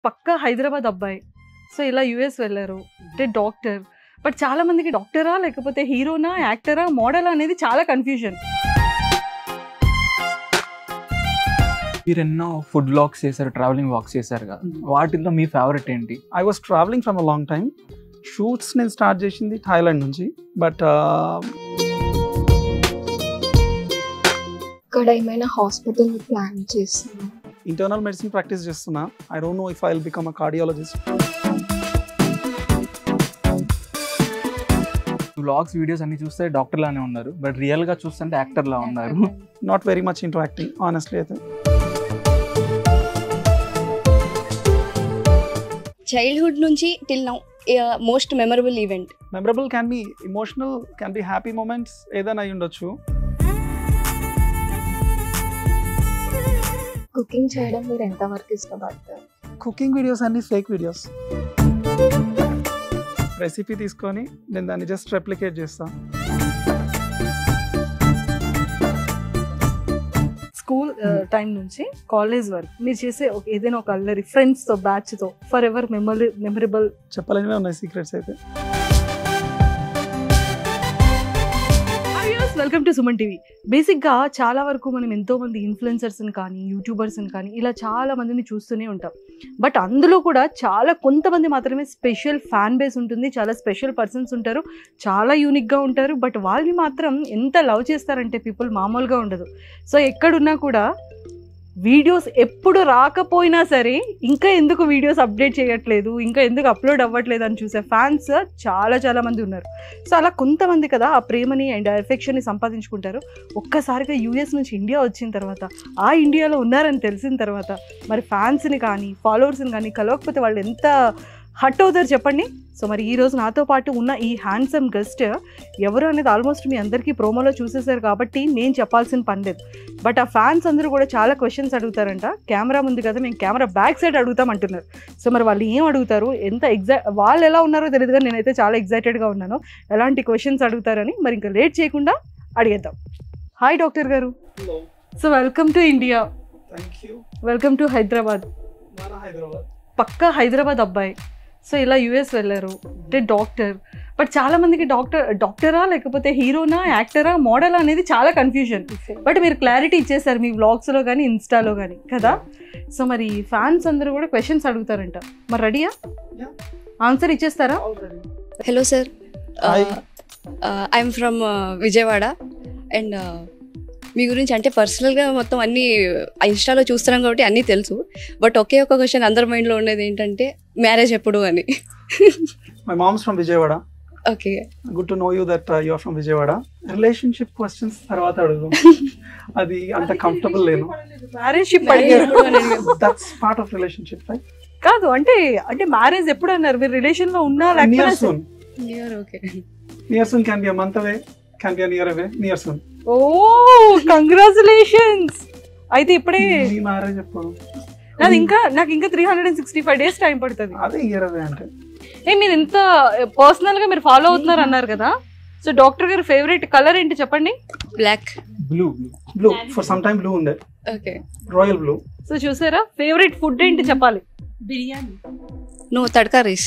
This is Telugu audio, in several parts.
పక్కా హైదరాబాద్ అబ్బాయి సో ఇలా యుఎస్ వెళ్ళారు అంటే డాక్టర్ బట్ చాలా మందికి డాక్టరా లేకపోతే హీరోనా యాక్టరా మోడల్ అనేది చాలా కన్ఫ్యూజన్ మీరు ఎన్నో ఫుడ్ బ్లాగ్స్ చేశారు ట్రావెలింగ్ వాక్స్ చేశారు కదా వాటిల్లో మీ ఫేవరెట్ ఏంటి I was travelling from a long time shoots నేను స్టార్ట్ చేసింది థాయిలాండ్ నుంచి బట్ ఇక్కడ ఏమైనా హాస్పిటల్ ప్లాన్ చేస్తున్నా ఇంటర్నల్ మెడిసిన్ ప్రాక్టీస్ చేస్తున్నా I don't know if I will become a cardiologist blogs videos అన్ని చూస్తే డాక్టర్ లానే ఉన్నారు బట్ రియల్ గా చూస్తుంటే యాక్టర్ లా ఉన్నారు not very much into acting honestly అయితే చైల్డ్హుడ్ నుంచి till now most memorable event memorable can be emotional can be happy moments ఏదైనా అయి ఉండొచ్చు కుకింగ్ చేయడం మీరు ఎంతవరకు ఇష్టపడతారు కుకింగ్ వీడియోస్ అన్ని ఫేక్ వీడియోస్ రెసిపీ తీసుకొని నేను దాన్ని జస్ట్ రెప్లికేట్ చేస్తాను స్కూల్ టైం నుంచి కాలేజ్ వరకు మీరు చేసే ఒక ఏదైనా ఒక అల్లరి ఫ్రెండ్స్తో బ్యాచ్తో ఫర్ ఎవర్ మెమరీ మెమరబుల్ చెప్పలేనివే ఉన్నాయి సీక్రెట్స్ అయితే వెల్కమ్ టు సుమన్ టీవీ బేసిక్గా చాలా వరకు మనం ఎంతో మంది ఇన్ఫ్లుయెన్సర్స్ని కానీ యూట్యూబర్స్ని కానీ ఇలా చాలా మందిని చూస్తూనే ఉంటాం బట్ అందులో కూడా చాలా కొంతమంది మాత్రమే స్పెషల్ ఫ్యాన్ బేస్ ఉంటుంది చాలా స్పెషల్ పర్సన్స్ ఉంటారు చాలా యూనిక్గా ఉంటారు బట్ వాళ్ళని మాత్రం ఎంత లవ్ చేస్తారంటే పీపుల్ మామూలుగా ఉండదు సో ఎక్కడున్నా కూడా వీడియోస్ ఎప్పుడు రాకపోయినా సరే ఇంకా ఎందుకు వీడియోస్ అప్డేట్ చేయట్లేదు ఇంకా ఎందుకు అప్లోడ్ అవ్వట్లేదు అని చూసే ఫ్యాన్స్ చాలా చాలా మంది ఉన్నారు సో అలా కొంతమంది కదా ఆ ప్రేమని అండ్ ఎఫెక్షన్ని సంపాదించుకుంటారు ఒక్కసారిగా యూఎస్ నుంచి ఇండియా వచ్చిన తర్వాత ఆ ఇండియాలో ఉన్నారని తెలిసిన తర్వాత మరి ఫ్యాన్స్ని కానీ ఫాలోవర్స్ని కానీ కలవకపోతే వాళ్ళు ఎంత హట్ అవుతారు చెప్పండి సో మరి ఈ రోజు నాతో పాటు ఉన్న ఈ హ్యాండ్సమ్ గెస్ట్ ఎవరు అనేది ఆల్మోస్ట్ మీ అందరికీ ప్రోమోలో చూసేశారు కాబట్టి నేను చెప్పాల్సిన పని లేదు బట్ ఆ ఫ్యాన్స్ అందరూ కూడా చాలా క్వశ్చన్స్ అడుగుతారంట కెమెరా ముందు కదా మేము కెమెరా బ్యాక్ సైడ్ అడుగుతాం అంటున్నారు సో మరి వాళ్ళు ఏం అడుగుతారు ఎంత ఎగ్జా వాళ్ళు ఎలా ఉన్నారో తెలియదు కానీ నేనైతే చాలా ఎగ్జైటెడ్గా ఉన్నాను ఎలాంటి క్వశ్చన్స్ అడుగుతారని మరి ఇంకా లేట్ చేయకుండా అడిగేద్దాం హాయ్ డాక్టర్ గారు so welcome to India thank you welcome to Hyderabad మన హైదరాబాద్ పక్కా హైదరాబాద్ అబ్బాయి సో ఇలా యుఎస్ వెళ్ళారు అంటే డాక్టర్ బట్ చాలా మందికి డాక్టర్ డాక్టరా లేకపోతే హీరోనా యాక్టరా మోడల్ అనేది చాలా కన్ఫ్యూజన్ బట్ మీరు క్లారిటీ ఇచ్చేసారు మీ వ్లాగ్స్లో కానీ ఇన్స్టాలో కానీ కదా సో మరి ఫ్యాన్స్ అందరూ కూడా క్వశ్చన్స్ అడుగుతారంట మరి రెడీయా Yeah. ఆన్సర్ ఇచ్చేస్తారా already hello sir Hi. I'm from Vijayawada and మీ గురించి అంటే పర్సనల్గా మొత్తం అన్ని ఇన్స్టాలో చూస్తున్నాం కాబట్టి అన్నీ తెలుసు బట్ ఒకే ఒక క్వశ్చన్ అందరి మైండ్లో ఉండేది ఏంటంటే మ్యారేజ్ ఎప్పుడు అని my mom's from Vijayawada okay good to know you that you are from Vijayawada relationship questions తర్వాత అడుగు అది అంత కంఫర్టబుల్ లేను మ్యారేజ్ షిప్ Marriage అడిగారు ఎప్పుడు అని అడిగారు. That's part of relationship right కాదు అంటే అంటే మ్యారేజ్ ఎప్పుడు అన్నారు మీరు రిలేషన్ లో ఉన్నా నియర్ లేకపోతే soon Near, okay. Near soon can be a month away can be a near away near soon ఓ కంగ్రాచులేషన్స్ అయితే ఇప్పుడే మీ మ్యారేజ్ ఎప్పుడు నాది ఇంకా నాకు ఇంకా three hundred and sixty five days time పడుతుంది అదే ఇయర్ అవే అంటే ఏ మీరు ఎంత పర్సనల్ గా మీరు ఫాలో అవుతున్నారు అన్నారు కదా సో డాక్టర్ గారి ఫేవరెట్ కలర్ ఏంటి చెప్పండి black blue blue for some time blue ఉండే ఓకే రాయల్ బ్లూ సో చూసారా ఫేవరెట్ ఫుడ్ ఏంటి చెప్పాలి నో తడకా రైస్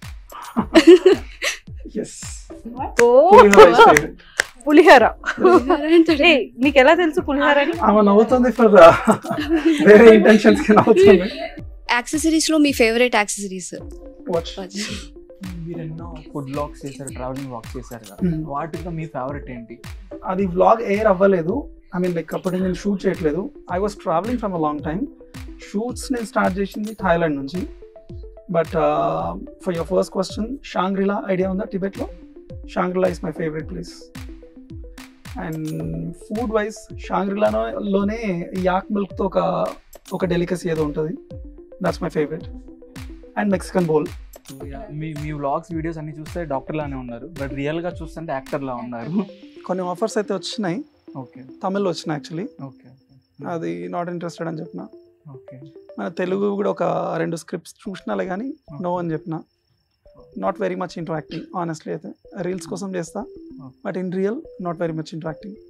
ఎస్ ఓ పులిహోర ఏ మీకు ఎలా తెలుసు పులిహోర అని ఆమె నవ్వుతుంది ఫర్ వేరే ఇంటెన్షన్స్ కి నవ్వుతుంది యాక్సెసరీస్ లో మీ ఫేవరెట్ యాక్సెసరీస్ వాచ్ మీరు ఎన్నో ఫుడ్ బ్లాగ్స్ చేశారు ట్రావెలింగ్ వాక్స్ చేశారు కదా Hmm. వాటిల్లో మీ ఫేవరెట్ ఏంటి అది వ్లాగ్ ఎయిర్ అవ్వలేదు ఐ మీన్ లైక్ అప్పటికి నేను షూట్ చేయట్లేదు I was travelling from a long time shoots నేను స్టార్ట్ చేసింది థాయిలాండ్ నుంచి but for your first question Shangri-La idea ఉందా టిబెట్లో Shangri-La is my favourite place and food wise షాంగ్రిలాలోనే యాక్ మిల్క్తో ఒక ఒక డెలికసీ ఏదో ఉంటుంది that's my favourite and Mexican bowl So, yeah, మీ మీ వ్లాగ్స్ వీడియోస్ అన్ని చూస్తే డాక్టర్ లానే ఉన్నారు బట్ రియల్ గా చూస్తుంటే యాక్టర్ లా ఉన్నారు కొన్ని ఆఫర్స్ అయితే వచ్చినాయి ఓకే తమిళ్లో వచ్చినాయి యాక్చువల్లీ ఓకే అది నాట్ ఇంట్రెస్టెడ్ అని చెప్పిన ఓకే మన తెలుగు కూడా ఒక రెండు స్క్రిప్ట్స్ చూసినాలే కానీ నో అని చెప్పిన not very much into acting honestly అయితే రీల్స్ కోసం చేస్తా but in real not very much into acting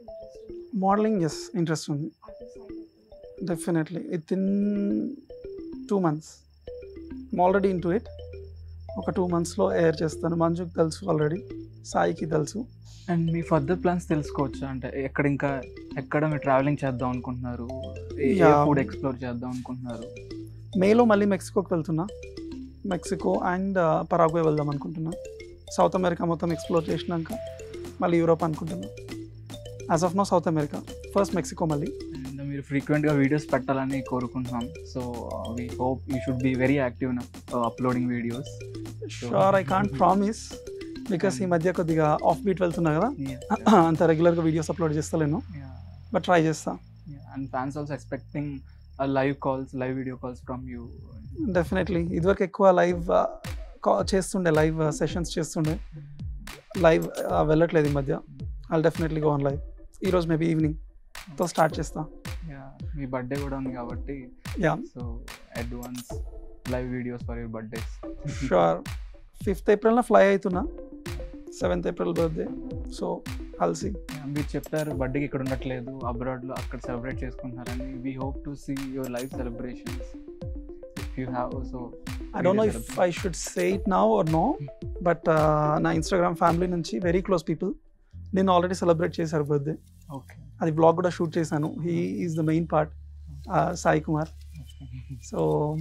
modelling yes interest ఉంది definitely with in two months already into it ఒక టూ మంత్స్లో ఎయిర్ చేస్తాను మంజుకి తెలుసు ఆల్రెడీ సాయికి తెలుసు అండ్ మీ ఫర్దర్ ప్లాన్స్ తెలుసుకోవచ్చు అంటే ఎక్కడ ఇంకా ఎక్కడ మీరు ట్రావెలింగ్ చేద్దాం అనుకుంటున్నారు ఏ Yeah. ఫుడ్ ఎక్స్ప్లోర్ చేద్దాం అనుకుంటున్నారు మేలో మళ్ళీ మెక్సికోకి వెళ్తున్నా మెక్సికో అండ్ పరాగ్వే వెళ్దాం అనుకుంటున్నా సౌత్ అమెరికా మొత్తం ఎక్స్ప్లోర్ చేసినాక మళ్ళీ యూరోప్ అనుకుంటున్నా as of now South America first Mexico మళ్ళీ అండ్ మీరు ఫ్రీక్వెంట్గా వీడియోస్ పెట్టాలని కోరుకుంటున్నాం so we hope you should be very active in uploading videos sure I can't promise because ఈ మధ్య కొద్దిగా ఆఫ్ బీట్ వెళ్తున్నా కదా అంత రెగ్యులర్గా వీడియోస్ అప్లోడ్ చేస్తలేను బట్ ట్రై చేస్తా and fans also expecting live calls live video calls from you definitely ఇదివరకు ఎక్కువ లైవ్ చేస్తుండే లైవ్ సెషన్స్ చేస్తుండే లైవ్ వెళ్ళట్లేదు ఈ మధ్య I definitely go on live ఈరోజు మేబీ ఈవినింగ్ తో స్టార్ట్ చేస్తా మీ బర్త్డే కూడా ఉంది కాబట్టి yeah so advance live videos for your birthdays sure fifth ఏప్రిల్న ఫ్లై అవుతున్నా seventh April birthday so also మీరు చెప్పారు బర్త్డేకి ఇక్కడ ఉండట్లేదు అబ్రాడ్లో అక్కడ సెలబ్రేట్ చేసుకుంటున్నారని we hope to see your live celebrations if you have so I don't know if I should say it now or no but నా ఇన్స్టాగ్రామ్ ఫ్యామిలీ నుంచి వెరీ క్లోజ్ పీపుల్ నేను ఆల్రెడీ సెలబ్రేట్ చేశారు బర్త్డే ఓకే అది బ్లాగ్ కూడా షూట్ చేశాను he is the main part Sai Kumar so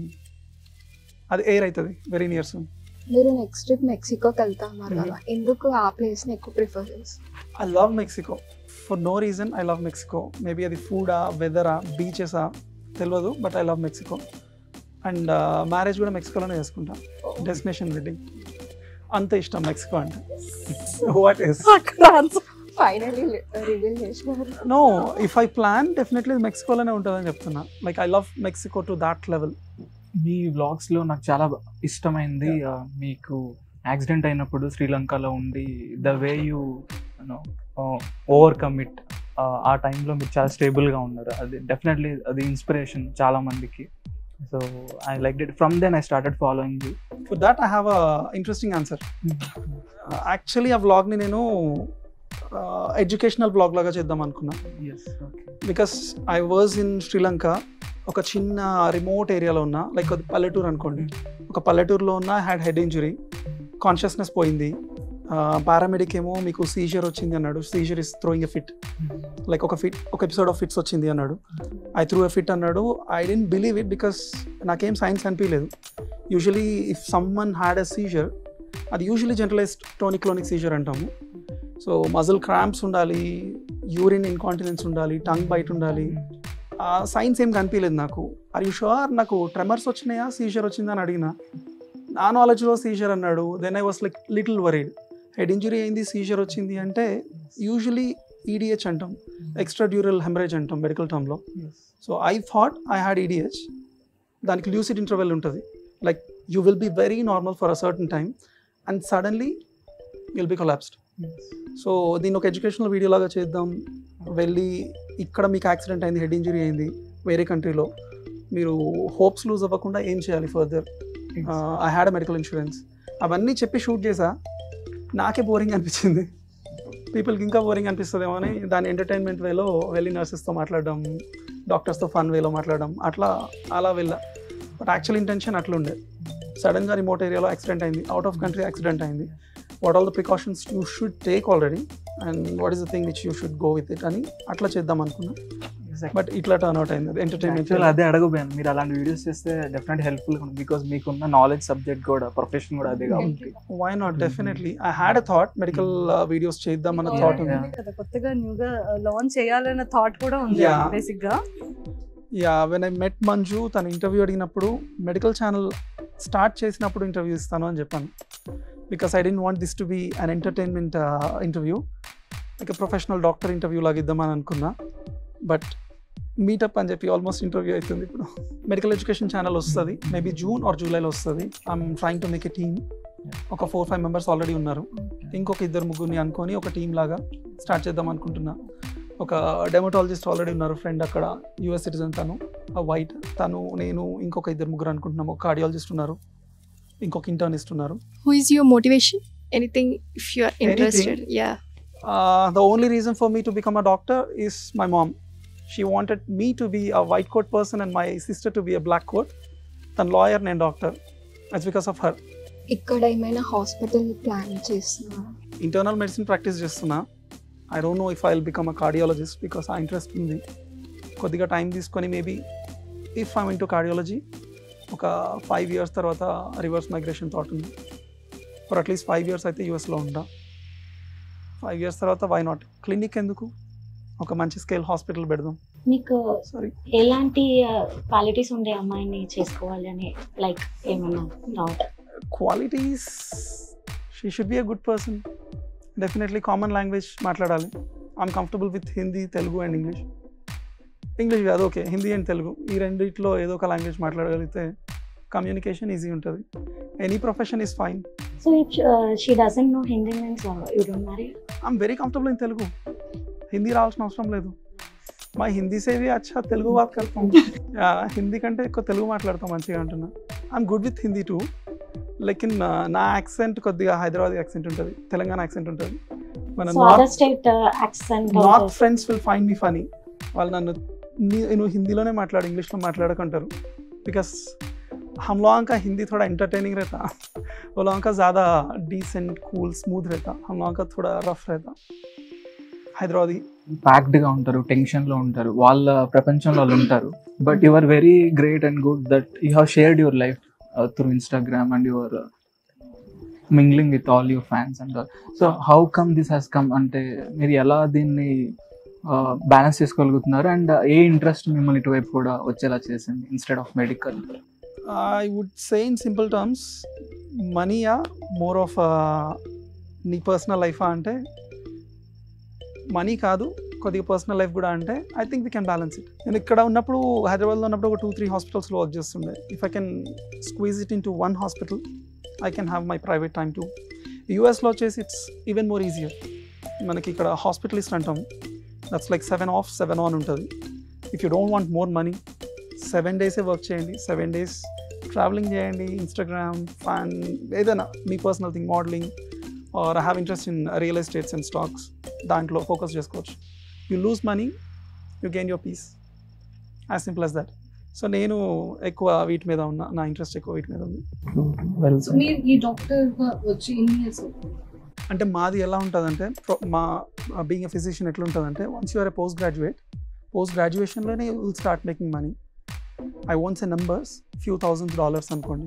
అది ఎయిర్ అవుతుంది వెరీ నియర్ సూన్ మీరు నెక్స్ట్ ట్రిప్ మెక్సికోకి వెళ్తా అన్నారు కదా ఎందుకు ఆ ప్లేస్ ని ఎక్కువ ప్రిఫర్ చేస్తారు I love Mexico for no reason I love Mexico maybe అది ఫుడా వెదరా బీచెసా తెలియదు but I love Mexico and marriage కూడా మెక్సికోలోనే చేసుకుంటా డెస్టినేషన్ వెడ్డింగ్ అంత ఇష్టం మెక్సికో అంటే వాట్ ఇస్ ఫైనలీ రివీల్ చేసినారు no if I plan definitely మెక్సికోలోనే ఉంటుందని చెప్తున్నా like I love Mexico to that level మీ వ్లాగ్స్లో నాకు చాలా ఇష్టమైంది ఆ, మీకు యాక్సిడెంట్ అయినప్పుడు శ్రీలంకలో ఉండి the way you overcome it ఆ టైంలో మీరు చాలా స్టేబుల్గా ఉన్నారు అది డెఫినెట్లీ అది ఇన్స్పిరేషన్ చాలా మందికి so I like it from then I started following you for that I have a interesting answer actually ఆ వ్లాగ్ని నేను ఎడ్యుకేషనల్ బ్లాగ్ లాగా చేద్దాం అనుకున్నా yes okay because I was in Sri Lanka ఒక చిన్న రిమోట్ ఏరియాలో ఉన్నా లైక్ అది పల్లెటూరు అనుకోండి ఒక పల్లెటూరులో ఉన్న హ్యాడ్ హెడ్ ఇంజురీ కాన్షియస్నెస్ పోయింది పారామెడిక్ ఏమో మీకు సీజర్ వచ్చింది అన్నాడు seizure is throwing a fit like ఒక ఫిట్ ఒక ఎపిసోడ్ ఆఫ్ ఫిట్స్ వచ్చింది అన్నాడు ఐ త్రూ ఎ ఫిట్ అన్నాడు I didn't believe it because నాకేం సైన్స్ అనిపించలేదు usually if someone had a seizure అది యూజువలీ జనరలైజ్డ్ టోనిక్లోనిక్ సీజర్ అంటాము సో మజిల్ క్రాంప్స్ ఉండాలి యూరిన్ ఇన్కాంటినెన్స్ ఉండాలి టంగ్ బైట్ ఉండాలి ఆ సైన్స్ ఏం కనిపించలేదు నాకు ఆర్ యూ షూర్ నాకు ట్రెమర్స్ వచ్చినాయా సీజర్ వచ్చిందా అని అడిగిన నా నాలెడ్జ్లో సీజర్ అన్నాడు then I was like little worried head injury అయింది సీజర్ వచ్చింది అంటే యూజువలీ ఈడిహెచ్ అంటాం ఎక్స్ట్రా డ్యూరల్ హెమరేజ్ అంటాం మెడికల్ టర్మ్లో so I thought I had EDH దానికి లూసిడ్ ఇంటర్వెల్ ఉంటుంది like you will be very normal for a certain time and suddenly will be collapsed so దీన్ని ఒక ఎడ్యుకేషనల్ వీడియో లాగా చేద్దాం వెళ్ళి ఇక్కడ మీకు యాక్సిడెంట్ అయింది హెడ్ ఇంజరీ అయింది వేరే కంట్రీలో మీరు హోప్స్ లూజ్ అవ్వకుండా ఏం చేయాలి further I had medical insurance అవన్నీ చెప్పి షూట్ చేసా నాకే బోరింగ్ అనిపించింది పీపుల్కి ఇంకా బోరింగ్ అనిపిస్తుందేమో అని దాని ఎంటర్టైన్మెంట్ వేలో వెళ్ళి నర్సెస్తో మాట్లాడడం డాక్టర్స్తో ఫన్ వేలో మాట్లాడడం అట్లా అలా వెళ్ళా బట్ యాక్చువల్ ఇంటెన్షన్ అట్లుండే సడన్గా రిమోట్ ఏరియాలో యాక్సిడెంట్ అయింది అవుట్ ఆఫ్ కంట్రీ యాక్సిడెంట్ అయింది what all the precautions you should take already and what is the thing which you should go with it అని అట్లా చేద్దాం అనుకున్నా బట్ ఇట్లా టర్న్ అవుట్ అయింది ఎంటర్టైన్మెంట్ యాక్చువల్ అదే అడగబోయాను మీరు అలాంటి వీడియోస్ చేస్తే డెఫినెట్ హెల్ప్ఫుల్ బికాస్ మీకున్న నాలెడ్జ్ సబ్జెక్ట్ కూడా ప్రొఫెషన్ కూడా అదే కాబట్టి why not definitely I had a thought medical videos చేద్దామన్న థాట్ ఉంది Yeah. కదా కొత్తగా న్యూగా లాంచ్ చేయాలన్న థాట్ కూడా ఉంది Yeah. బేసిక్ గా yeah when I met Manju తన ఇంటర్వ్యూ అడిగినప్పుడు మెడికల్ ఛానల్ స్టార్ట్ చేసినప్పుడు ఇంటర్వ్యూ ఇస్తాను అని చెప్పాను because I didn't want this to be an entertainment interview like professional doctor interview లాగా ఇద్దామని అనుకున్నా బట్ మీటప్ అని చెప్పి ఆల్మోస్ట్ ఇంటర్వ్యూ అవుతుంది ఇప్పుడు మెడికల్ ఎడ్యుకేషన్ ఛానల్ వస్తుంది మేబీ జూన్ ఆర్ జూలైలో వస్తుంది I'm trying to make a team ఒక ఫోర్ ఫైవ్ మెంబర్స్ ఆల్రెడీ ఉన్నారు ఇంకొక ఇద్దరు ముగ్గురిని అనుకొని ఒక టీమ్ లాగా స్టార్ట్ చేద్దాం అనుకుంటున్నా ఒక డెమటాలజిస్ట్ ఆల్రెడీ ఉన్నారు ఫ్రెండ్ అక్కడ యుఎస్ సిటిజన్ తను వైట్ తను నేను ఇంకొక ఇద్దరు ముగ్గురు అనుకుంటున్నాం ఒక కార్డియాలజిస్ట్ ఉన్నారు ఇంకొక ఇంటర్నిస్ట్ ఉన్నారు Who is your motivation? Anything if you are interested? Yeah. The only reason for me to become a doctor is my mom she wanted me to be a white coat person and my sister to be a black coat తన లాయర్ నేను doctor it's because of her ఇక్కడ ఏమైనా హాస్పిటల్ ప్లాన్ చేస్తున్నారా ఇంటర్నల్ మెడిసిన్ ప్రాక్టీస్ చేస్తున్నా I don't know if I will become a cardiologist because ఆ ఇంట్రెస్ట్ ఉంది కొద్దిగా టైం తీసుకొని maybe if I'm into cardiology ఒక ఫైవ్ ఇయర్స్ తర్వాత రివర్స్ మైగ్రేషన్ థాట్ ఉంది ఫర్ అట్లీస్ట్ ఫైవ్ ఇయర్స్ అయితే యూఎస్లో ఉంటా ఫైవ్ ఇయర్స్ తర్వాత వై నాట్ క్లినిక్ ఎందుకు ఒక మంచి స్కేల్ హాస్పిటల్ పెడదాం మీకు సారీ ఎలాంటి క్వాలిటీస్ ఉండే అమ్మాయిని చేసుకోవాలి అని లైక్ ఏమన్నా thought qualities she should be a good person definitely common language మాట్లాడాలి I'm comfortable with Hindi Telugu and English English కాదు ఓకే హిందీ అండ్ తెలుగు ఈ రెండిట్లో ఏదో ఒక లాంగ్వేజ్ మాట్లాడగలిగితే కమ్యూనికేషన్ ఈజీ ఉంటుంది any profession is fine so if she doesn't know Hindi means you don't marry I'm very comfortable in Telugu Hindi రావాల్సిన అవసరం లేదు మా హిందీ సేవి అచ్చా తెలుగు బాత్ కడతాం యా, హిందీ కంటే ఎక్కువ తెలుగు మాట్లాడతాం మంచిగా అంటున్నా I'm good with Hindi too లెకిన్ నా యాక్సెంట్ కొద్దిగా హైదరాబాద్ యాక్సెంట్ ఉంటుంది తెలంగాణ యాక్సెంట్ ఉంటుంది మన so other north state accent north friends will find me funny వాళ్ళు నన్ను నీ- నువ్వు హిందీలోనే మాట్లాడు ఇంగ్లీష్లో మాట్లాడకంటారు బికాస్ हम लोगों का हिंदी थोड़ा एंटरटेनिंग रहता वो लोगों का ज़्यादा डिसेंट कूल स्मूथ रहता हम लोगों का थोड़ा रफ रहता हैदराबादी ప్యాక్డ్గా ఉంటారు టెన్షన్లో ఉంటారు వాళ్ళ ప్రపంచంలో వాళ్ళు ఉంటారు but you are very great and good that you have shared your life through Instagram and your mingling with all your fans and so how come this has come అంటే మీరు ఎలా దీన్ని బ్యాలెన్స్ చేసుకోగలుగుతున్నారు అండ్ ఏ ఇంట్రెస్ట్ మిమ్మల్ని ఇటువైపు కూడా వచ్చేలా చేసింది instead of medical I would say in simple terms మనీయా మోర్ ఆఫ్ నీ పర్సనల్ లైఫా అంటే మనీ కాదు కొద్దిగా పర్సనల్ లైఫ్ కూడా అంటే I think we can balance it నేను ఇక్కడ ఉన్నప్పుడు హైదరాబాద్లో ఉన్నప్పుడు ఒక టూ త్రీ హాస్పిటల్స్లో వర్క్ చేస్తుండే if I can squeeze it into one hospital I can have my private time to యూఎస్లో వచ్చేసి ఇట్స్ ఈవెన్ మోర్ ఈజియర్ మనకి ఇక్కడ హాస్పిటలిస్ట్ అంటాం that's like seven off seven on ఉంటుంది if you don't want more money seven డేసే వర్క్ చేయండి సెవెన్ డేస్ ట్రావెలింగ్ చేయండి ఇన్స్టాగ్రామ్ ఫ్యాన్ ఏదైనా మీ personal thing modelling or I have interest in real estates and stocks దాంట్లో ఫోకస్ చేసుకోవచ్చు you lose money you gain your peace as simple as that so నేను ఎక్కువ వీటి మీద ఉన్నా నా ఇంట్రెస్ట్ ఎక్కువ వీటి మీద ఉంది వెల్ సో మీరు ఈ డాక్టర్ వచ్చి ఎన్ని ఇయర్స్ అంటే మాది ఎలా ఉంటుందంటే pro- మా బీయింగ్ ఎ ఫిజిషియన్ ఎట్లా ఉంటుందంటే once you're a post graduate post గ్రాడ్యుయేషన్లోనే will start making money I owns a numbers few thousands dollars అనుకోండి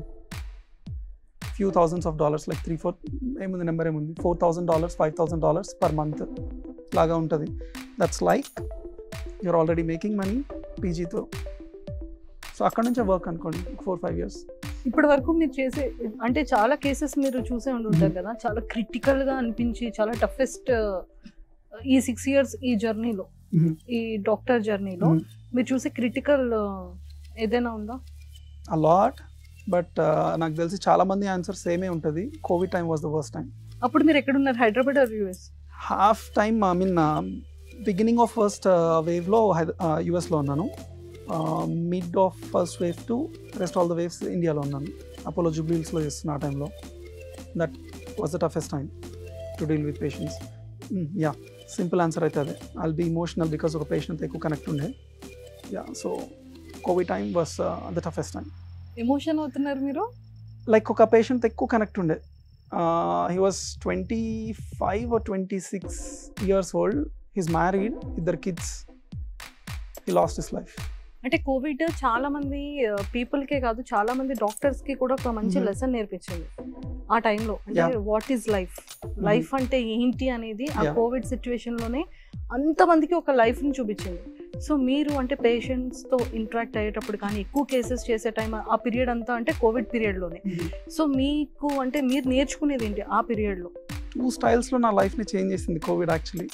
few thousands of dollars like three four ఏముంది నెంబర్ ఏముంది four thousand dollars five thousand dollars per month లాగా ఉంటుంది that's like you're already making money పీజీతో సో అక్కడ నుంచే వర్క్ అనుకోండి ఫోర్ ఫైవ్ ఇయర్స్ ఇప్పటి వరకు మీరు చేసే అంటే చాలా కేసెస్ మీరు చూసే ఉండుంటారు కదా చాలా క్రిటికల్ గా అనిపించి చాలా టఫెస్ట్ ఈ సిక్స్ ఇయర్స్ ఈ జర్నీలో Mhm. ఈ డాక్టర్ జర్నీలో Mhm. మీరు చూసే క్రిటికల్ ఏదైనా ఉందా అలాట్ బట్ నాకు తెలిసి చాలా మంది ఆన్సర్ సేమే ఉంటుంది covid time was the worst time అప్పుడు మీరు ఎక్కడున్నారు Hyderabad or US half time I mean beginning of first వేవ్లో యూఎస్లో ఉన్నాను mid of first wave to rest all the waves ఇండియాలో ఉన్నాను అపోలో జూబ్లీస్లో చేస్తున్న ఆ టైంలో that was the toughest time to deal with patients yeah simple answer అయితే అదే ఐల్ బీ ఇమోషనల్ బికాస్ ఒక పేషెంట్ ఎక్కువ కనెక్ట్ ఉండే yeah so covid time was the toughest time emotion అవుతున్నారు మీరు లైక్ ఒక పేషెంట్ ఎక్కువ కనెక్ట్ ఉండే he was twenty five or twenty six years old he's married ఇద్దరు kids he lost his life అంటే కోవిడ్ చాలా మంది పీపుల్ కే కాదు చాలా మంది డాక్టర్స్ కి కూడా ఒక మంచి Mhm. లెసన్ నేర్పించింది ఆ టైంలో అంటే Yeah. What is life life అంటే ఏంటి అనేది ఆ Yeah. కోవిడ్ సిచ్యువేషన్ లోనే అంతమందికి ఒక లైఫ్ ని చూపించింది సో మీరు అంటే పేషెంట్స్ తో ఇంటరాక్ట్ అయ్యేటప్పుడు కానీ ఎక్కువ కేసెస్ చేసే టైం ఆ పీరియడ్ అంతా అంటే కోవిడ్ పీరియడ్ లోనే సో మీకు అంటే మీరు నేర్చుకునేది ఏంటి ఆ పీరియడ్ లో టూ స్టైల్స్లో నా లైఫ్ని చేంజ్ చేసింది కోవిడ్ యాక్చువల్లీ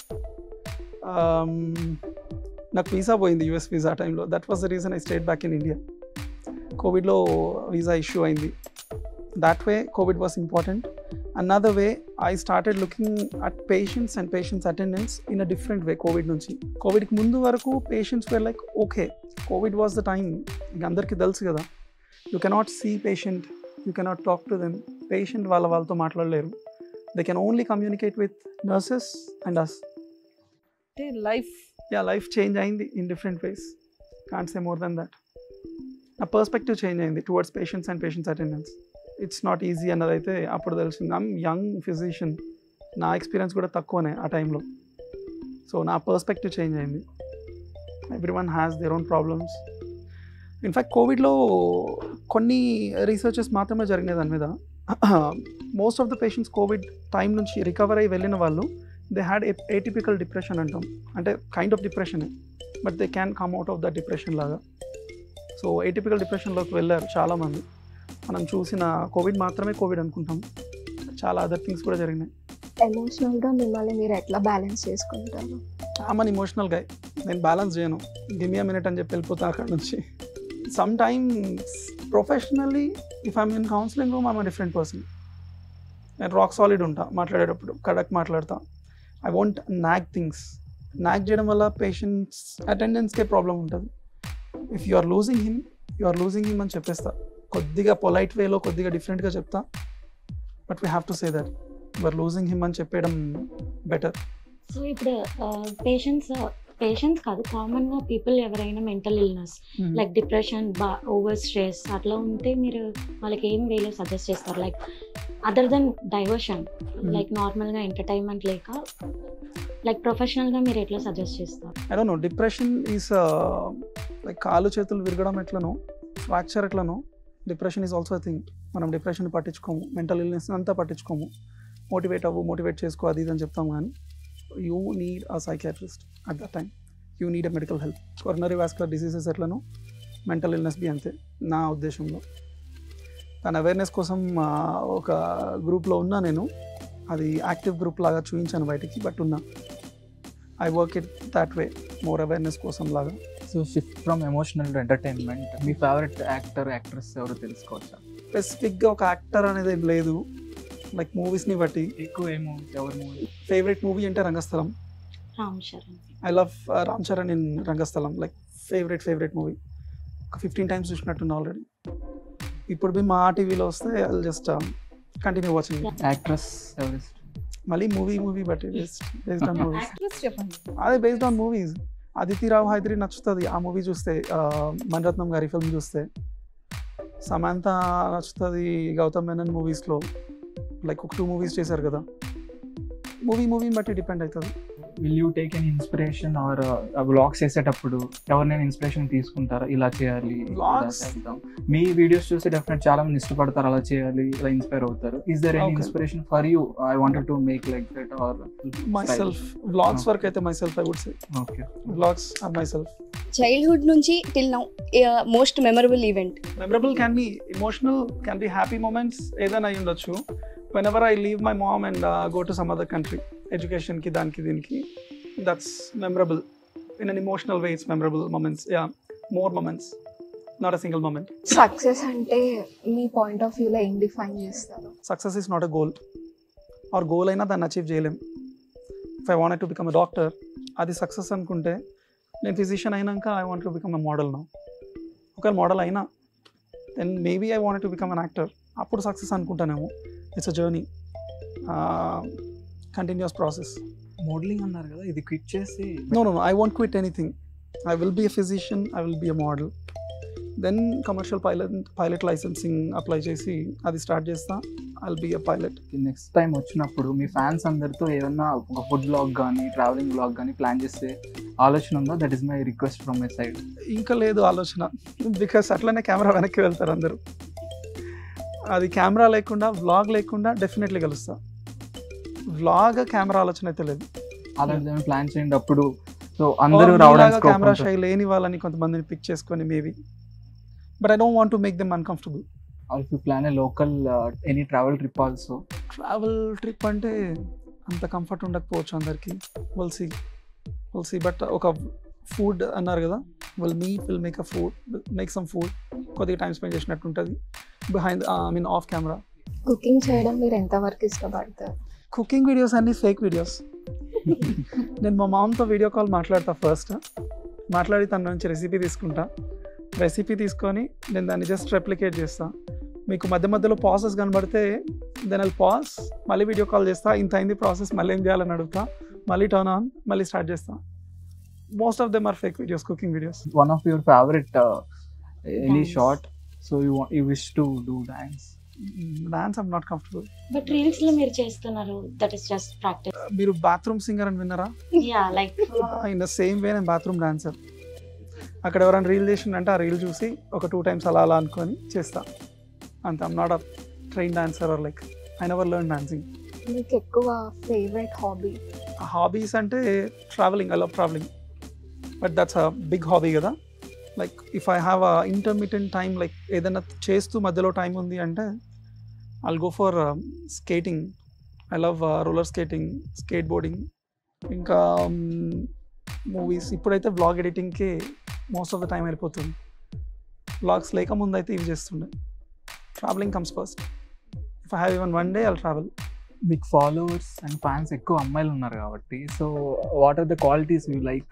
నాకు వీసా పోయింది యూఎస్ వీసా టైంలో that was the reason I stayed back in India కోవిడ్లో వీసా ఇష్యూ అయింది that way covid was important another way I started looking at patients and patients attendance in a different way covid నుంచి కోవిడ్కి ముందు వరకు patients were like okay covid was the time ఇంక అందరికీ తెలుసు కదా you cannot see patient you cannot talk to them patient వాళ్ళ వాళ్ళతో మాట్లాడలేరు they can only communicate with nurses and us అంటే లైఫ్ యా లైఫ్ చేంజ్ అయింది in different ways can't say more than that నా పర్స్పెక్టివ్ చేంజ్ అయింది towards patients and patients attendance it's not easy అన్నది అయితే అప్పుడు తెలిసింది ఐమ్ యంగ్ ఫిజిషియన్ నా ఎక్స్పీరియన్స్ కూడా తక్కువనే ఆ టైంలో సో నా పర్స్పెక్టివ్ చేంజ్ అయింది everyone has their own problems in fact కోవిడ్లో కొన్ని రీసెర్చెస్ మాత్రమే జరిగినాయి దాని మీద most of the patients COVID time నుంచి రికవర్ అయ్యి వెళ్ళిన వాళ్ళు దే హ్యాడ్ ఏటిపికల్ డిప్రెషన్ అంటాం అంటే kind of depression but they can come out of the depression లాగా సో ఏటిపికల్ డిప్రెషన్లోకి వెళ్ళారు చాలామంది మనం చూసిన కోవిడ్ మాత్రమే కోవిడ్ అనుకుంటాం చాలా అదర్ థింగ్స్ కూడా జరిగినాయి ఎమోషనల్గా మిమ్మల్ని మీరు ఎట్లా బ్యాలెన్స్ చేసుకుంటారు అమ్మని ఎమోషనల్ గా నేను బ్యాలెన్స్ చేయను గిమియా మినిట్ అని చెప్పి వెళ్ళిపోతాను అక్కడ నుంచి some times professionally if I'm in counselling room I'm different person నేను రాక్ సాలిడ్ ఉంటా మాట్లాడేటప్పుడు కడక్ మాట్లాడతా ఐ వాంట్ నాక్ థింగ్స్ నాక్ చేయడం వల్ల పేషెంట్స్ అటెండెన్స్కే ప్రాబ్లం ఉంటుంది if you are losing him you are losing him అని చెప్పేస్తా కొద్దిగా పొలైట్ వేలో కొద్దిగా డిఫరెంట్గా చెప్తా but we have to say that you are losing him అని చెప్పేయడం బెటర్ సో ఇప్పుడు పేషెంట్స్ పేషెంట్స్ కాదు కామన్గా పీపుల్ ఎవరైనా మెంటల్ ఇల్నెస్ లైక్ డిప్రెషన్ బా ఓవర్ స్ట్రెస్ అట్లా ఉంటే మీరు వాళ్ళకి ఏం వేలో సజెస్ట్ చేస్తారు like other than diversion like నార్మల్గా ఎంటర్టైన్మెంట్ లేక లైక్ ప్రొఫెషనల్గా మీరు ఎట్లా సజెస్ట్ చేస్తారు I don't know depression is like కాలు చేతులు విరగడం ఎట్లనో ఫ్రాక్చర్ ఎట్లనో డిప్రెషన్ ఈజ్ ఆల్సో థింగ్ మనం డిప్రెషన్ పట్టించుకోము మెంటల్ ఇల్నెస్ అంతా పట్టించుకోము మోటివేట్ అవ్వు మోటివేట్ చేసుకో అది ఇది అని చెప్తాం కానీ you need a psychiatrist at that time you need a medical help coronary vascular diseases ఎట్లనో మెంటల్ ఇల్నెస్ బి అంతే నా ఉద్దేశంలో దాని అవేర్నెస్ కోసం ఆ, ఒక గ్రూప్లో ఉన్నా నేను అది యాక్టివ్ గ్రూప్ లాగా చూపించాను బయటికి బట్ ఉన్నా I work it that way more awareness కోసం లాగా so shift from emotional to entertainment మీ ఫేవరెట్ యాక్టర్ యాక్ట్రెస్ ఎవరు తెలుసుకోవచ్చా స్పెసిఫిక్గా ఒక యాక్టర్ అనేది ఏం లేదు లైక్ మూవీస్ని బట్టి ఎక్కువ ఏమో ఎవరు మూవీ ఫేవరెట్ మూవీ అంటే Rangasthalam Ram Charan I love Ram Charan in Rangasthalam like favourite favourite movie ఒక ఫిఫ్టీన్ టైమ్స్ చూసినట్టున్నా ఆల్రెడీ ఇప్పుడు బి మా టీవీలో వస్తే I just continue watching actress ఎవరు ఇష్టం? మళ్ళీ మూవీ మూవీ బట్టి బేస్డ్ ఆన్ మూవీస్ యాక్ట్రెస్ చెప్పండి అదే based on movies Aditi Rao Hydari నచ్చుతుంది ఆ మూవీ చూస్తే ఆ, మణిరత్నం గారి ఫిల్మ్ చూస్తే సమంత నచ్చుతుంది గౌతమ్ మేనన్ మూవీస్లో లైక్ ఒక టూ మూవీస్ చేశారు కదా మూవీ మూవీని బట్టి డిపెండ్ అవుతుంది will you take an inspiration or vlogs చేసేటప్పుడు ఎవరినైనా ఇన్స్పిరేషన్ తీసుకుంటారా ఇలా చేయాలి ఇలా Vlogs? చేద్దాం. మీ వీడియోస్ చూసి డెఫినెట్ చాలా మంది ఇష్టపడతారు అలా చేయాలి ఇలా ఇన్స్పైర్ అవుతారు is there any Okay. Inspiration for you I wanted to make like that or myself vlogs వరకు అయితే myself I would say okay vlogs or myself childhood నుంచి till now most memorable event memorable can be emotional can be happy moments ఏదైనా అయి ఉండొచ్చు whenever I leave my mom and go to some other country ఎడ్యుకేషన్కి దానికి దీనికి that's memorable in an emotional way it's memorable moments yeah more moments not a single moment success అంటే మీ పాయింట్ ఆఫ్ వ్యూలో ఏం డిఫైన్ చేస్తారు success is not a goal or goal అయినా దాన్ని అచీవ్ చేయలేం if I want to become a doctor అది సక్సెస్ అనుకుంటే నేను ఫిజిషియన్ అయినాక I want to become a model నా ఒకవేళ మోడల్ అయినా then maybe I want to become an actor అప్పుడు సక్సెస్ అనుకుంటానేమో it's a journey continuous process modelling అన్నారు కదా ఇది క్విట్ చేసి no no I want quit anything I will be a physician I will be a model then commercial pilot pilot licensing apply చేసి అది స్టార్ట్ చేస్తా I will be a pilot next time వచ్చినప్పుడు మీ ఫ్యాన్స్ అందరితో ఏదన్నా ఒక ఫుడ్ బ్లాగ్ కానీ ట్రావెలింగ్ బ్లాగ్ కానీ ప్లాన్ చేసే ఆలోచన ఉందా that is my request from my side ఇంకా లేదు ఆలోచన బికాస్ అట్లనే కెమెరా వెనక్కి వెళ్తారు అందరూ అది కెమెరా లేకుండా వ్లాగ్ లేకుండా డెఫినెట్లీ కలుస్తా వ్లాగ్ కెమెరా ఆలోచన అయితే లేదు అలాంటిది ప్లాన్ చేయండి అప్పుడు సో అందరూ రావడానికి కెమెరా scope షై లేని వాళ్ళని కొంతమందిని పిక్ చేసుకొని maybe but I don't want to make them uncomfortable ఉంటుంది. if you plan a local uh, any travel trip also travel trip అంటే అంత కంఫర్ట్ ఉండకపోవచ్చు అందరికి will see will see but ఒక ఫుడ్ అన్నారు కదా will me will make a food make some food కొద్దిగా టైం స్పెండ్ చేసినట్టు ఉంటుంది behind I mean of camera cooking చేయడం మీరు ఎంతవరకు ఇష్టపడతారు కుకింగ్ వీడియోస్ అన్ని ఫేక్ వీడియోస్ నేను మా మామతో వీడియో కాల్ మాట్లాడతా ఫస్ట్ మాట్లాడి తన నుంచి రెసిపీ తీసుకుంటా రెసిపీ తీసుకొని నేను దాన్ని జస్ట్ రెప్లికేట్ చేస్తా మీకు మధ్య మధ్యలో ప్రాసెస్ కనబడితే దెన్ ఐ పాస్ మళ్ళీ వీడియో కాల్ చేస్తా ఇంత అయింది ప్రాసెస్ మళ్ళీ ఏం చేయాలని అడుగుతా మళ్ళీ టర్న్ ఆన్ మళ్ళీ స్టార్ట్ చేస్తా most of them are fake videos cooking videos one of your favorite uh, any Dance. Short so you you wish to do dance dance I'm not comfortable but reels లో మీరు చేస్తున్నారు దట్ ఇస్ జస్ట్ ప్రాక్టీస్ మీరు బాత్రూమ్ సింగర్ అని విన్నారా yeah like in the same way నేను బాత్రూమ్ డాన్సర్ అక్కడ ఎవరైనా రీల్ చేసిండంటే ఆ రీల్ చూసి ఒక టూ టైమ్స్ అలా అలా అనుకొని చేస్తా అంత I'm not a train dancer or like I never learn dancing మీకు ఎక్కువ ఫేవరెట్ హాబీ హాబీస్ అంటే travelling I love travelling but that's a big hobby కదా like if I have a intermediate time like ఏదైనా చేస్తూ మధ్యలో టైం ఉంది అంటే I'll go for skating I love roller skating skateboarding ఇంకా మూవీస్ ఇప్పుడైతే వ్లాగ్ ఎడిటింగ్కి మోస్ట్ ఆఫ్ ద టైం వెళ్ళిపోతుంది వ్లాగ్స్ లేక ముందు అయితే ఇవి చేస్తుండే travelling comes first if I have even one day I'll travel మీకు ఫాలోవర్స్ అండ్ ఫ్యాన్స్ ఎక్కువ అమ్మాయిలు ఉన్నారు కాబట్టి so what are the qualities you like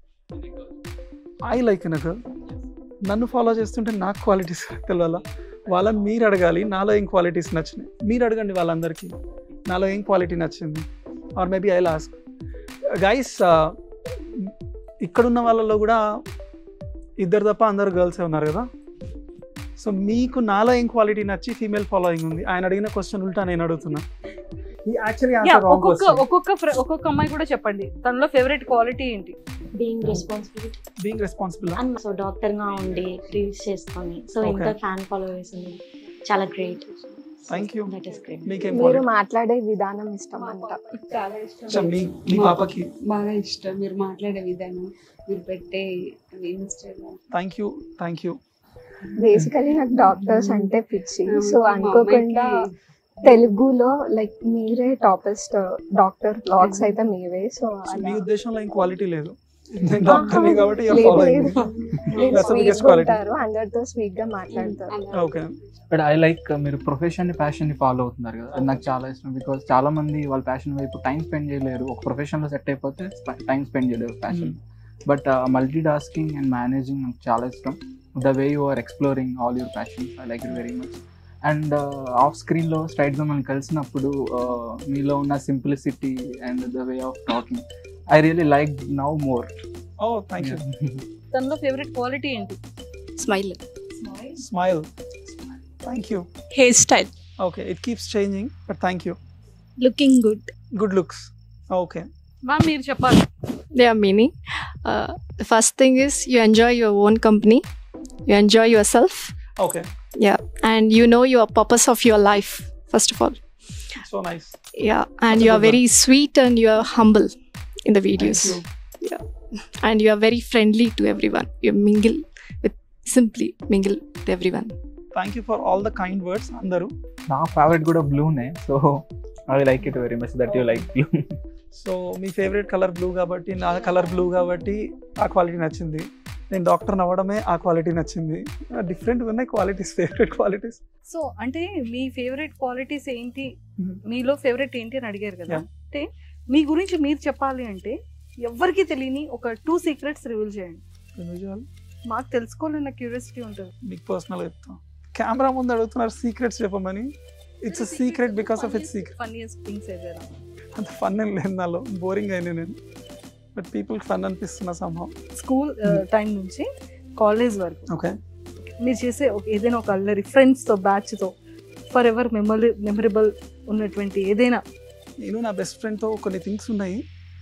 I like in girl నన్ను ఫాలో చేస్తుంటే నాకు క్వాలిటీస్ తెలియాలా వాళ్ళని మీరు అడగాలి నాలో ఏం క్వాలిటీస్ నచ్చినాయి మీరు అడగండి వాళ్ళందరికీ నాలో ఏం క్వాలిటీ నచ్చింది or maybe I lost guys ఇక్కడున్న వాళ్ళలో కూడా ఇద్దరు తప్ప అందరు గర్ల్సే ఉన్నారు కదా సో మీకు నాలో ఏం క్వాలిటీ నచ్చి ఫీమేల్ ఫాలోయింగ్ ఉంది ఆయన అడిగిన క్వశ్చన్ ఉల్టా నేను అడుగుతున్నా యాక్చువల్లీ Yeah, ఒక్కొక్క ఒక్కొక్క fr- ఒక్కొక్క అమ్మాయి కూడా చెప్పండి తనలో ఫేవరెట్ క్వాలిటీ ఏంటి being responsibility being responsible and so doctor గా ఉండి రీల్స్ చేసుకొని సో Okay. ఇంత ఫ్యాన్ ఫాలోవర్స్ ఉంది చాలా great thank you that is great మీకేం మీరు క్వాలిటీ మాట్లాడే విధానం ఇష్టం అంట చాలా ఇష్టం మీ మీ పాపకి బాగా ఇష్టం మీరు మాట్లాడే విధానం మీరు పెట్టే Instagram thank you thank you basically నాకు డాక్టర్స్ అంటే పిచ్చి సో మా అనుకోకుండా అమ్మాయికి తెలుగులో లైక్ మీరే టాపెస్ట్ డాక్టర్ బ్లాగ్స్ అయితే మీవే సో సో మీ అలా ఉద్దేశంలో ఏం క్వాలిటీ లేదు నేను డాక్టర్ని కాబట్టి you're లేదు, following లేదు. me. మీరు That's the sweet biggest quality. ఉంటారు అందరితో స్వీట్ గా మాట్లాడతారు ఓకే బట్ ఐ లైక్ మీరు ప్రొఫెషన్ ప్యాషన్ ని ఫాలో అవుతున్నారు కదా అది నాకు చాలా ఇష్టం బికాస్ చాలా మంది వాళ్ళ ప్యాషన్ వైపు టైం స్పెండ్ చేయలేరు ఒక ప్రొఫెషన్ లో సెట్ అయిపోతే టైం స్పెండ్ చేయలేరు passion but multitasking and managing నాకు చాలా ఇష్టం the way you are exploring all your passion I like it very much and off screen లో స్ట్రైట్ గా మనం కలిసినప్పుడు uh, మీలో ఉన్న simplicity and the way of talking I really like now more oh thank you తనలో ఫేవరెట్ క్వాలిటీ ఏంటి smile smile thank you Hair style. Okay it keeps changing but thank you Looking good. Good looks okay ma'am మీరు చెప్పాలి There are many. Uh, the first thing is you enjoy your own company. You enjoy yourself. Okay Yeah. And you know your purpose of your life, first of all. So nice Yeah. And That's a you are good very sweet and you are humble in the videos. Thank you And you are very friendly to everyone. You mingle with simply mingle with everyone. Thank you for all the kind words అందరూ నా ఫేవరెట్ కూడా బ్లూనే so I like it very much that you like blue so మీ ఫేవరెట్ కలర్ బ్లూ కాబట్టి నా కలర్ బ్లూ కాబట్టి ఆ క్వాలిటీ నచ్చింది నేను డాక్టర్ అవ్వడమే ఆ క్వాలిటీ నచ్చింది డిఫరెంట్గా ఉన్నాయి క్వాలిటీస్ ఫేవరెట్ క్వాలిటీస్ సో అంటే మీ ఫేవరెట్ క్వాలిటీస్ ఏంటి Mhm. మీలో ఫేవరెట్ ఏంటి అని అడిగారు కదా Yeah. అంటే మీ గురించి మీరు చెప్పాలి అంటే ఎవరికి తెలియని ఒక టూ సీక్రెట్స్ రివీల్ చేయండి మాకు తెలుసుకోవాలన్న క్యూరియాసిటీ ఉంటుంది మీకు పర్సనల్గా చెప్తాం కెమెరా ముందు అడుగుతున్నారు సీక్రెట్స్ చెప్పమని it's a secret because of it's secret funniest things ఏదైనా అంత ఫన్ ఏం లేదు నాలో బోరింగ్ అయినా నేను బట్ పీపుల్కి ఫన్ అనిపిస్తున్నా సంభవం స్కూల్ టైం నుంచి కాలేజ్ వరకు ఓకే మీరు చేసే ఒక- ఏదైనా ఒక అల్లరి ఫ్రెండ్స్తో బ్యాచ్తో ఫర్ ఎవర్ మెమరీ మెమరబుల్ ఉన్నటువంటి ఏదైనా నేను నా బెస్ట్ ఫ్రెండ్తో కొన్ని థింగ్స్ ఉన్నాయి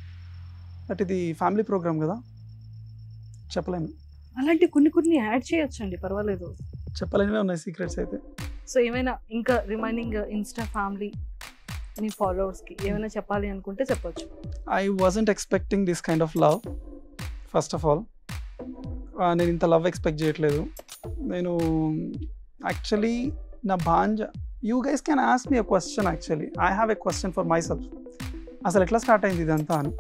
బట్ ఇది ఫ్యామిలీ ప్రోగ్రామ్ కదా చెప్పలేను అలాంటి కొన్ని కొన్ని యాడ్ చేయొచ్చండి పర్వాలేదు చెప్పలేనివే ఉన్నాయి సీక్రెట్స్ అయితే సో ఏమైనా ఇంకా రిమైనింగ్ ఇన్స్టా ఫ్యామిలీ మీ ఫాలోవర్స్కి ఏమైనా చెప్పాలి అనుకుంటే చెప్పొచ్చు I wasn't expecting this kind of love first of all నేను ఇంత లవ్ ఎక్స్పెక్ట్ చేయట్లేదు నేను యాక్చువల్లీ నా భాంజ you guys can ask me a question actually I have a question for myself అసలు ఎట్లా స్టార్ట్ అయింది ఇదంతా అని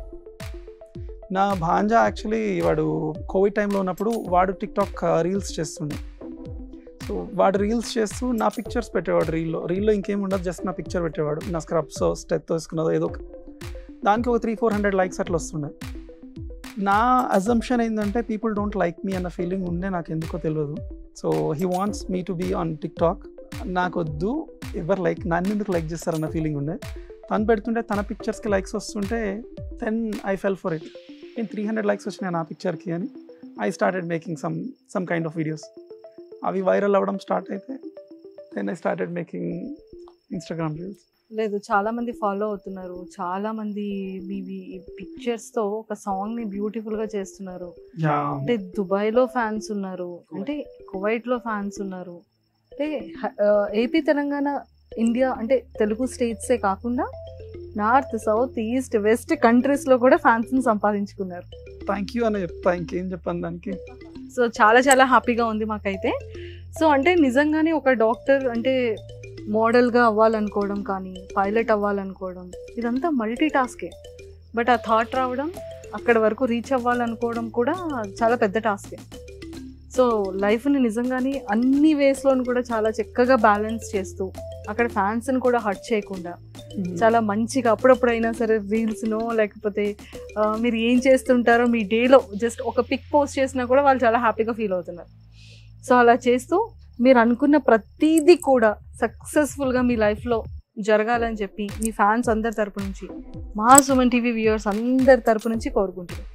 నా భాంజా యాక్చువల్లీ వాడు కోవిడ్ టైంలో ఉన్నప్పుడు వాడు టిక్ టాక్ రీల్స్ చేస్తుండే సో వాడు రీల్స్ చేస్తూ నా పిక్చర్స్ పెట్టేవాడు రీల్లో రీల్లో ఇంకేం ఉండదు జస్ట్ నా పిక్చర్ పెట్టేవాడు నా స్క్రబ్స్ స్టెత్ వేసుకున్నదో ఏదో ఒక దానికి ఒక త్రీ ఫోర్ హండ్రెడ్ లైక్స్ అట్లా వస్తుండే నా అజంప్షన్ ఏంటంటే పీపుల్ డోంట్ లైక్ మీ అన్న ఫీలింగ్ ఉండే నాకు ఎందుకో తెలియదు so he wants me to be on TikTok నాకు వద్దు ఎవరు లైక్ నన్ను ఎందుకు లైక్ చేస్తారన్న ఫీలింగ్ ఉండే తను పెడుతుంటే తన పిక్చర్స్కి లైక్స్ వస్తుంటే then I fell for it నేను త్రీ హండ్రెడ్ లైక్స్ వచ్చినాయి నా పిక్చర్కి అని I started making some some kind of videos అవి వైరల్ అవ్వడం స్టార్ట్ అయితే then I started making Instagram reels లేదు చాలా మంది ఫాలో అవుతున్నారు చాలా మంది మీవి పిక్చర్స్ తో ఒక సాంగ్ ని బ్యూటిఫుల్ గా చేస్తున్నారు యా అంటే దుబాయ్ లో ఫ్యాన్స్ ఉన్నారు అంటే కువైట్ లో ఫ్యాన్స్ ఉన్నారు అంటే హ- ఆ, ఏపీ తెలంగాణ ఇండియా అంటే తెలుగు స్టేట్సే కాకుండా north south east west countries లో కూడా ఫ్యాన్స్ ని సంపాదించుకున్నారు థ్యాంక్ యూ అని చెప్తా ఇంకేం చెప్పాను దానికి సో చాలా చాలా హ్యాపీగా ఉంది మాకైతే సో అంటే నిజంగానే ఒక డాక్టర్ అంటే మోడల్గా అవ్వాలనుకోవడం కానీ పైలట్ అవ్వాలనుకోవడం ఇదంతా మల్టీ టాస్కే బట్ ఆ థాట్ రావడం అక్కడ వరకు రీచ్ అవ్వాలనుకోవడం కూడా చాలా పెద్ద టాస్కే సో లైఫ్ని నిజంగానే అన్ని వేస్లోనూ కూడా చాలా చక్కగా బ్యాలెన్స్ చేస్తూ అక్కడ ఫ్యాన్స్ని కూడా హర్ట్ చేయకుండా చాలా మంచిగా అప్పుడప్పుడైనా సరే రీల్స్నో లేకపోతే ఆ, మీరు ఏం చేస్తుంటారో మీ డేలో జస్ట్ ఒక పిక్ పోస్ట్ చేసినా కూడా వాళ్ళు చాలా హ్యాపీగా ఫీల్ అవుతున్నారు సో అలా చేస్తూ మీరు అనుకున్న ప్రతిదీ కూడా సక్సెస్ఫుల్గా మీ లైఫ్లో జరగాలని చెప్పి మీ ఫ్యాన్స్ అందరి తరపు నుంచి మా సుమన్ టీవీ వ్యూవర్స్ అందరి తరపు నుంచి కోరుకుంటున్నాను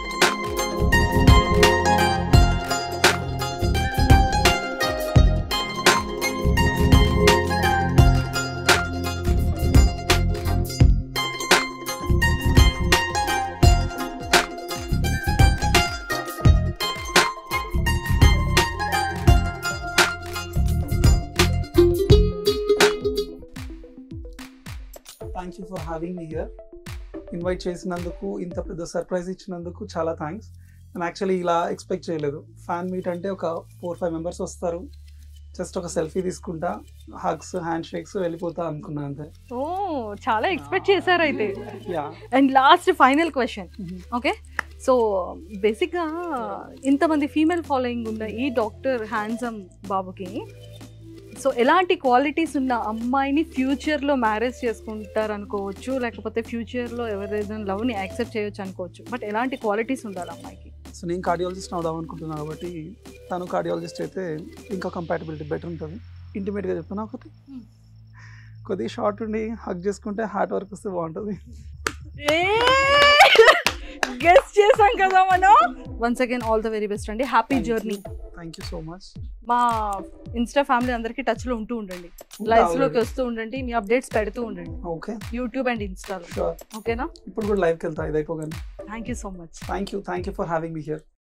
thank you for having me here invite చేసినందుకు ఇంత పెద్ద సర్ప్రైజ్ ఇచ్చినందుకు చాలా థ్యాంక్స్ నేను యాక్చువల్లీ ఇలా ఎక్స్పెక్ట్ చేయలేదు ఫ్యాన్ మీట్ అంటే ఒక ఫోర్ ఫైవ్ మెంబర్స్ వస్తారు జస్ట్ ఒక సెల్ఫీ తీసుకుంటా హగ్స్ హ్యాండ్ షేక్స్ వెళ్ళిపోతా అనుకున్నా అంతే ఓ చాలా ఎక్స్పెక్ట్ చేశారు అయితే yeah and last final question okay so బేసిక్గా ఇంతమంది ఫీమేల్ ఫాలోయింగ్ ఉన్న ఈ డాక్టర్ హ్యాండ్సమ్ బాబుకి సో ఎలాంటి క్వాలిటీస్ ఉన్న అమ్మాయిని ఫ్యూచర్లో మ్యారేజ్ చేసుకుంటారు అనుకోవచ్చు లేకపోతే ఫ్యూచర్లో ఎవరైనా లవ్ని యాక్సెప్ట్ చేయొచ్చు అనుకోవచ్చు బట్ ఎలాంటి క్వాలిటీస్ ఉండాలి అమ్మాయికి సో నేను కార్డియాలజిస్ట్ అవుదాం అనుకుంటున్నాను కాబట్టి తను కార్డియాలజిస్ట్ అయితే ఇంకా కంపాటబిలిటీ బెటర్ ఉంటుంది ఇంటిమేట్గా చెప్తున్నా ఒకటి Hmm. కొద్దిగా షార్ట్ ఉండి హక్ చేసుకుంటే హార్ట్ వర్క్ వస్తే బాగుంటుంది గెస్ట్ చేసాం కదా మనం once again all the very best అండి happy journey thank you so much మా ఇన్స్టా ఫ్యామిలీ అందరికీ టచ్లో ఉంటూ ఉండండి లైవ్స్ లోకి వస్తూ ఉండండి మీ అప్డేట్స్ పెడుతూ ఉండండి ఓకే యూట్యూబ్ అండ్ ఇన్స్టాలో షూర్ ఓకేనా ఇప్పుడు కూడా లైవ్కి వెళ్తా ఇది అయిపోగానే thank you so much thank you thank you for having me here